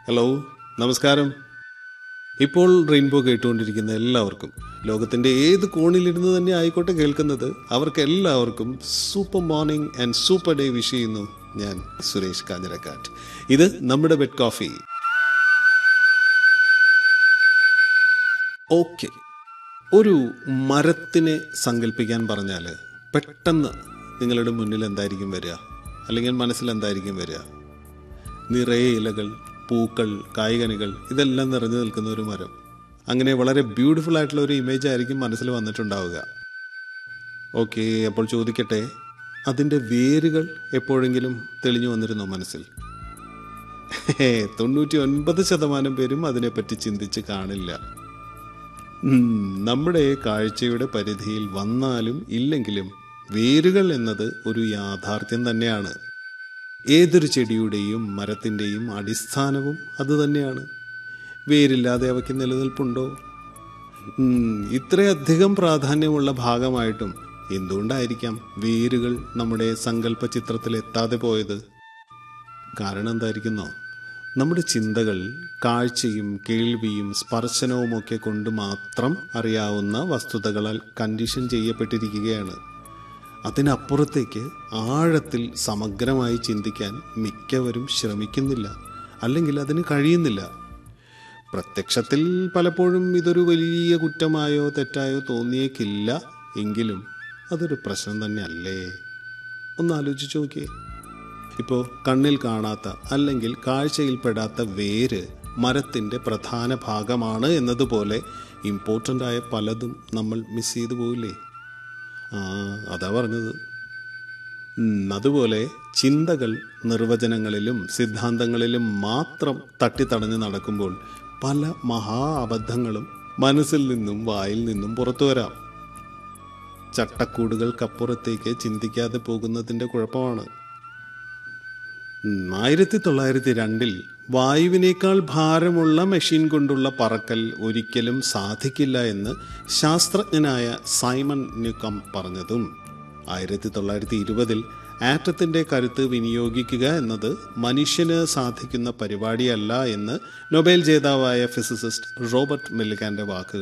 hello നമസ്കാരം ഇപ്പോൾ rainbow കേട്ടുകൊണ്ടിരിക്കുന്ന എല്ലാവർക്കും ലോകത്തിൻ്റെ ഏത് കോണിലിരുന്ന് തന്നെ ആയിക്കോട്ടെ കേൾക്കുന്നത് അവർക്ക് എല്ലാവർക്കും super morning and super day wish ചെയ്യുന്നു ഞാൻ സുരേഷ് കാഞ്ഞിരക്കാറ്റ് ഇത് നമ്മുടെ ബെഡ് കോഫി ഓക്കെ ഒരു മരത്തിനെ സങ്കല്പിക്കാൻ പറഞ്ഞാൽ പെട്ടെന്ന് നിങ്ങളുടെ മുന്നിൽ എന്തായിരിക്കും വരിക അല്ലെങ്കിൽ മനസ്സിൽ എന്തായിരിക്കും വരിക നിറയെ ഇലകൾ പൂക്കൾ കായ്കനികൾ ഇതെല്ലാം നിറഞ്ഞു നിൽക്കുന്ന ഒരു മരം അങ്ങനെ വളരെ ബ്യൂട്ടിഫുൾ ആയിട്ടുള്ള ഒരു ഇമേജ് ആയിരിക്കും മനസ്സിൽ വന്നിട്ടുണ്ടാവുക ഓക്കെ അപ്പോൾ ചോദിക്കട്ടെ അതിൻ്റെ വേരുകൾ എപ്പോഴെങ്കിലും തെളിഞ്ഞു വന്നിരുന്നോ മനസ്സിൽ ഹേ, തൊണ്ണൂറ്റി ഒൻപത് ശതമാനം പേരും അതിനെപ്പറ്റി ചിന്തിച്ച് കാണില്ല ഉം, നമ്മുടെ കാഴ്ചയുടെ പരിധിയിൽ വന്നാലും ഇല്ലെങ്കിലും വേരുകൾ എന്നത് ഒരു യാഥാർത്ഥ്യം തന്നെയാണ് ഏതൊരു ചെടിയുടെയും മരത്തിൻ്റെയും അടിസ്ഥാനവും അതുതന്നെയാണ് വേരില്ലാതെ അവയ്ക്ക് നിലനിൽപ്പുണ്ടോ ഉം, ഇത്രയധികം പ്രാധാന്യമുള്ള ഭാഗമായിട്ടും എന്തുകൊണ്ടായിരിക്കാം വേരുകൾ നമ്മുടെ സങ്കല്പ ചിത്രത്തിൽ എത്താതെ പോയത് കാരണം എന്തായിരിക്കുന്നോ നമ്മുടെ ചിന്തകൾ കാഴ്ചയും കേൾവിയും സ്പർശനവുമൊക്കെ കൊണ്ട് മാത്രം അറിയാവുന്ന വസ്തുതകളാൽ കണ്ടീഷൻ ചെയ്യപ്പെട്ടിരിക്കുകയാണ് അതിനപ്പുറത്തേക്ക് ആഴത്തിൽ സമഗ്രമായി ചിന്തിക്കാൻ മിക്കവരും ശ്രമിക്കുന്നില്ല അല്ലെങ്കിൽ അതിന് കഴിയുന്നില്ല പ്രത്യക്ഷത്തിൽ പലപ്പോഴും ഇതൊരു വലിയ കുറ്റമായോ തെറ്റായോ തോന്നിയേക്കില്ല എങ്കിലും അതൊരു പ്രശ്നം തന്നെയല്ലേ ഒന്ന് ആലോചിച്ച് നോക്കിയേ ഇപ്പോൾ കണ്ണിൽ കാണാത്ത അല്ലെങ്കിൽ കാഴ്ചയിൽപ്പെടാത്ത വേര് മരത്തിൻ്റെ പ്രധാന ഭാഗമാണ് എന്നതുപോലെ ഇമ്പോർട്ടൻ്റ് ആയ പലതും നമ്മൾ മിസ് ചെയ്തു പോവില്ലേ ആ അതാ പറഞ്ഞത് ഉം, അതുപോലെ ചിന്തകൾ നിർവചനങ്ങളിലും സിദ്ധാന്തങ്ങളിലും മാത്രം തട്ടിത്തടഞ്ഞ് നടക്കുമ്പോൾ പല മഹാ അബദ്ധങ്ങളും മനസ്സിൽ നിന്നും വായിൽ നിന്നും പുറത്തു വരാം ചട്ടക്കൂടുകൾക്കപ്പുറത്തേക്ക് ചിന്തിക്കാതെ പോകുന്നതിൻ്റെ കുഴപ്പമാണ് ആയിരത്തി തൊള്ളായിരത്തി രണ്ടിൽ വായുവിനേക്കാൾ ഭാരമുള്ള മെഷീൻ കൊണ്ടുള്ള പറക്കൽ ഒരിക്കലും സാധിക്കില്ല എന്ന് ശാസ്ത്രജ്ഞനായ സൈമൺ ന്യൂക്കം പറഞ്ഞതും ആയിരത്തി തൊള്ളായിരത്തി ഇരുപതിൽ ആറ്റത്തിന്റെ കരുത്ത് വിനിയോഗിക്കുക എന്നത് മനുഷ്യന് സാധിക്കുന്ന പരിപാടിയല്ല എന്ന് നൊബേൽ ജേതാവായ ഫിസിസിസ്റ്റ് റോബർട്ട് മെല്ലിക്കാന്റെ വാക്കുകൾ